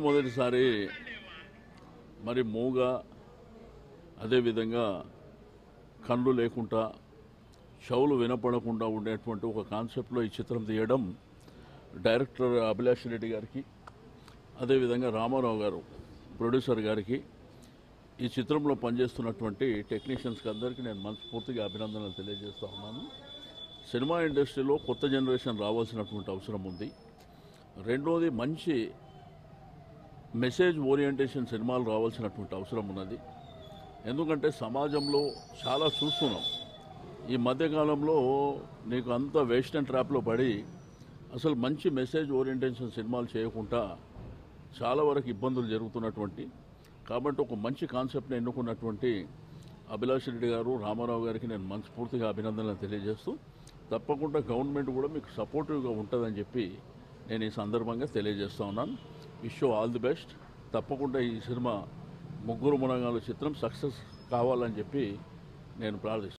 మొట్టమొదటిసారి మరి మూగ అదేవిధంగా కళ్ళు లేకుండా చెవులు వినపడకుండా ఉండేటువంటి ఒక కాన్సెప్ట్లో ఈ చిత్రం తీయడం డైరెక్టర్ అభిలాష్ రెడ్డి గారికి అదేవిధంగా రామారావు గారు ప్రొడ్యూసర్ గారికి ఈ చిత్రంలో పనిచేస్తున్నటువంటి టెక్నీషియన్స్కి అందరికీ నేను మనస్ఫూర్తిగా అభినందనలు తెలియజేస్తా ఉన్నాను సినిమా ఇండస్ట్రీలో కొత్త జనరేషన్ రావాల్సినటువంటి అవసరం ఉంది రెండోది మంచి మెసేజ్ ఓరియంటేషన్ సినిమాలు రావాల్సినటువంటి అవసరం ఉన్నది ఎందుకంటే సమాజంలో చాలా చూస్తున్నాం ఈ మధ్యకాలంలో నీకు అంత వెస్టర్న్ ట్రాప్లో పడి అసలు మంచి మెసేజ్ ఓరియంటేషన్ సినిమాలు చేయకుండా చాలా వరకు ఇబ్బందులు జరుగుతున్నటువంటి కాబట్టి ఒక మంచి కాన్సెప్ట్ని ఎన్నుకున్నటువంటి అభిలాష్ రెడ్డి గారు రామారావు గారికి నేను మనస్ఫూర్తిగా అభినందనలు తెలియజేస్తూ తప్పకుండా గవర్నమెంట్ కూడా మీకు సపోర్టివ్గా ఉంటుందని చెప్పి నేను ఈ సందర్భంగా తెలియజేస్తా ఉన్నాను విష్ ఆల్ ది బెస్ట్ తప్పకుండా ఈ సినిమా ముగ్గురు మునగాల చిత్రం సక్సెస్ కావాలని చెప్పి నేను ప్రార్థిస్తున్నాను